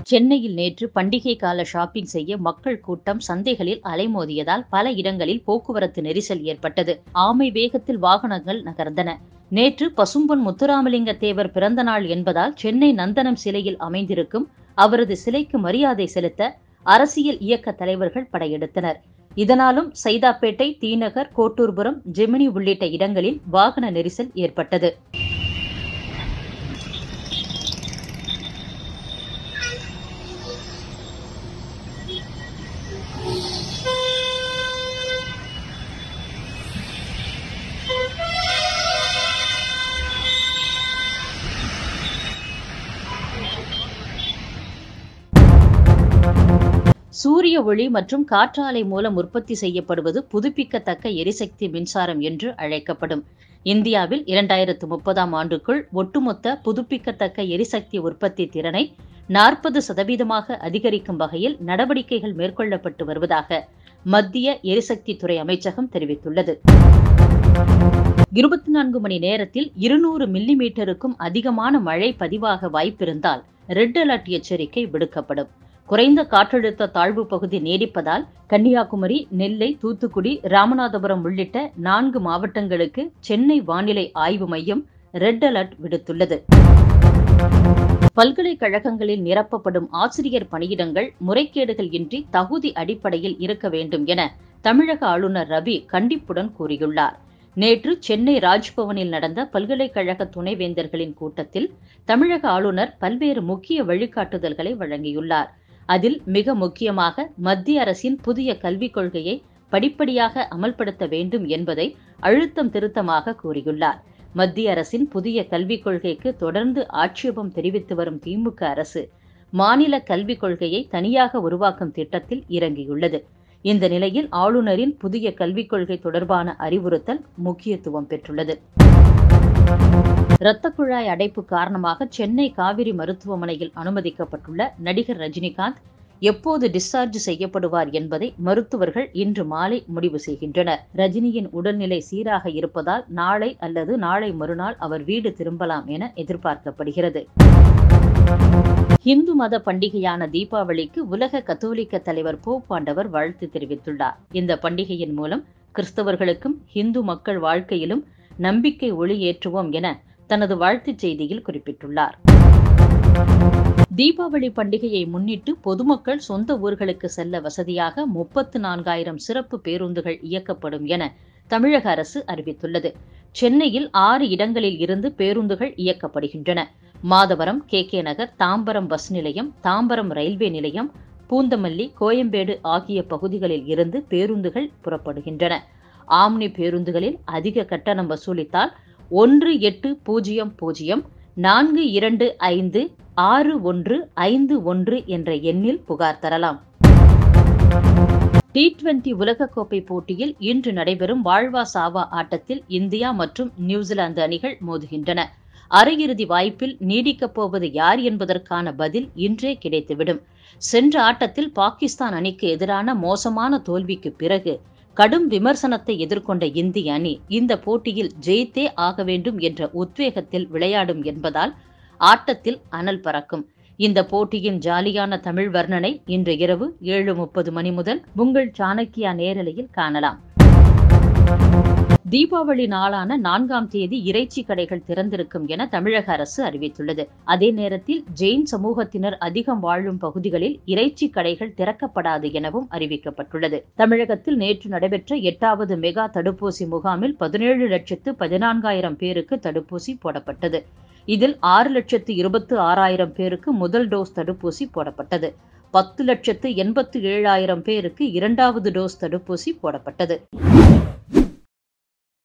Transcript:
சென்னையில் நேற்று பண்டிகை கால ஷாப்பிங் செய்ய மக்கள் கூட்டம் சந்தைகளில் அலைமோதியதால் பல இடங்களில் போக்குவரத்து நெரிசல் ஏற்பட்டது ஆமை வேகத்தில் வாகனங்கள் நகர்ந்தன நேற்று பசும்பொன் முத்துராமலிங்க தேவர் பிறந்த நாள் என்பதால் சென்னை நந்தனம் சிலையில் அமைந்திருக்கும் அவரது சிலைக்கு மரியாதை செலுத்த அரசியல் இயக்க தலைவர்கள் படையெடுத்தனர் இதனாலும் சைதாப்பேட்டை தீநகர் கோட்டூர்புரம் ஜெமினி உள்ளிட்ட இடங்களில் வாகன நெரிசல் ஏற்பட்டது சூரிய ஒளி மற்றும் காற்றாலை மூலம் உற்பத்தி செய்யப்படுவது புதுப்பிக்கத்தக்க எரிசக்தி மின்சாரம் என்று அழைக்கப்படும் இந்தியாவில் இரண்டாயிரத்து முப்பதாம் ஆண்டுக்குள் ஒட்டுமொத்த புதுப்பிக்கத்தக்க எரிசக்தி உற்பத்தி திறனை நாற்பது சதவீதமாக அதிகரிக்கும் வகையில் நடவடிக்கைகள் மேற்கொள்ளப்பட்டு வருவதாக மத்திய எரிசக்தி துறை அமைச்சகம் தெரிவித்துள்ளது இருபத்தி நான்கு மணி நேரத்தில் இருநூறு மில்லி மீட்டருக்கும் அதிகமான மழை பதிவாக வாய்ப்பிருந்தால் ரெட் அலர்ட் எச்சரிக்கை விடுக்கப்படும் குறைந்த காற்றழுத்த தாழ்வு பகுதி நீடிப்பதால் கன்னியாகுமரி நெல்லை தூத்துக்குடி ராமநாதபுரம் உள்ளிட்ட நான்கு மாவட்டங்களுக்கு சென்னை வானிலை ஆய்வு மையம் ரெட் அலர்ட் விடுத்துள்ளது பல்கலைக்கழகங்களில் நிரப்பப்படும் ஆசிரியர் பணியிடங்கள் முறைகேடுகள் இன்றி தகுதி அடிப்படையில் இருக்க வேண்டும் என தமிழக ஆளுநர் ரவி கண்டிப்புடன் கூறியுள்ளார் நேற்று சென்னை ராஜ்பவனில் நடந்த பல்கலைக்கழக துணைவேந்தர்களின் கூட்டத்தில் தமிழக ஆளுநர் பல்வேறு முக்கிய வழிகாட்டுதல்களை வழங்கியுள்ளார் அதில் மிக முக்கியமாக மத்திய அரசின் புதிய கல்விக் கொள்கையை படிப்படியாக அமல்படுத்த வேண்டும் என்பதை அழுத்தம் திருத்தமாக கூறியுள்ளார் மத்திய அரசின் புதிய கல்விக் கொள்கைக்கு தொடர்ந்து ஆட்சேபம் தெரிவித்து வரும் திமுக அரசு மாநில கல்விக் கொள்கையை தனியாக உருவாக்கும் திட்டத்தில் இறங்கியுள்ளது இந்த நிலையில் ஆளுநரின் புதிய கல்விக் கொள்கை தொடர்பான அறிவுறுத்தல் முக்கியத்துவம் பெற்றுள்ளது இரத்த குழாய் அடைப்பு காரணமாக சென்னை காவிரி மருத்துவமனையில் அனுமதிக்கப்பட்டுள்ள நடிகர் ரஜினிகாந்த் எப்போது டிஸ்சார்ஜ் செய்யப்படுவார் என்பதை மருத்துவர்கள் இன்று மாலை முடிவு செய்கின்றனர் ரஜினியின் உடல்நிலை சீராக இருப்பதால் நாளை அல்லது நாளை மறுநாள் அவர் வீடு திரும்பலாம் என எதிர்பார்க்கப்படுகிறது இந்து மத பண்டிகையான தீபாவளிக்கு உலக கத்தோலிக்க தலைவர் போப்பாண்டவர் வாழ்த்து தெரிவித்துள்ளார் இந்த பண்டிகையின் மூலம் கிறிஸ்தவர்களுக்கும் இந்து மக்கள் வாழ்க்கையிலும் நம்பிக்கை ஒளி ஏற்றுவோம் என தனது வாழ்த்துச் செய்தியில் குறிப்பிட்டுள்ளார் தீபாவளி பண்டிகையை முன்னிட்டு பொதுமக்கள் சொந்த ஊர்களுக்கு செல்ல வசதியாக முப்பத்து நான்காயிரம் சிறப்பு பேருந்துகள் இயக்கப்படும் என தமிழக அரசு அறிவித்துள்ளது சென்னையில் ஆறு இடங்களில் இருந்து பேருந்துகள் இயக்கப்படுகின்றன மாதவரம் கே கே நகர் தாம்பரம் பஸ் நிலையம் தாம்பரம் ரயில்வே நிலையம் பூந்தமல்லி கோயம்பேடு ஆகிய பகுதிகளில் இருந்து பேருந்துகள் புறப்படுகின்றன ஆம்னி பேருந்துகளில் அதிக கட்டணம் வசூலித்தால் ஒன்று எட்டு பூஜ்ஜியம் பூஜ்ஜியம் நான்கு இரண்டு ஐந்து ஆறு ஒன்று ஐந்து ஒன்று என்ற எண்ணில் புகார் தரலாம் டி டுவெண்டி உலகக்கோப்பை போட்டியில் இன்று நடைபெறும் வாழ்வா சாவா ஆட்டத்தில் இந்தியா மற்றும் நியூசிலாந்து அணிகள் மோதுகின்றன அரையிறுதி வாய்ப்பில் நீடிக்கப் போவது யார் என்பதற்கான பதில் இன்றே கிடைத்துவிடும் சென்ற ஆட்டத்தில் பாகிஸ்தான் அணிக்கு எதிரான மோசமான தோல்விக்கு பிறகு கடும் விமர்சனத்தை எதிர்கொண்ட இந்திய அணி இந்த போட்டியில் ஜெயித்தே ஆக வேண்டும் என்ற உத்வேகத்தில் விளையாடும் என்பதால் ஆட்டத்தில் அனல் பறக்கும் இந்த போட்டியின் ஜாலியான தமிழ் வர்ணனை இன்று இரவு ஏழு முப்பது மணி முதல் உங்கள் சாணக்கியா நேரலையில் காணலாம் தீபாவளி நாளான நான்காம் தேதி இறைச்சி கடைகள் திறந்திருக்கும் என தமிழக அரசு அறிவித்துள்ளது அதே நேரத்தில் ஜெயின் சமூகத்தினர் அதிகம் வாழும் பகுதிகளில் இறைச்சி கடைகள் திறக்கப்படாது எனவும் அறிவிக்கப்பட்டுள்ளது தமிழகத்தில் நேற்று நடைபெற்ற எட்டாவது மெகா தடுப்பூசி முகாமில் பதினேழு லட்சத்து பதினான்காயிரம் பேருக்கு தடுப்பூசி போடப்பட்டது இதில் ஆறு லட்சத்து இருபத்து ஆறாயிரம் பேருக்கு முதல் டோஸ் தடுப்பூசி போடப்பட்டது பத்து லட்சத்து எண்பத்து ஏழாயிரம் பேருக்கு இரண்டாவது டோஸ் தடுப்பூசி போடப்பட்டது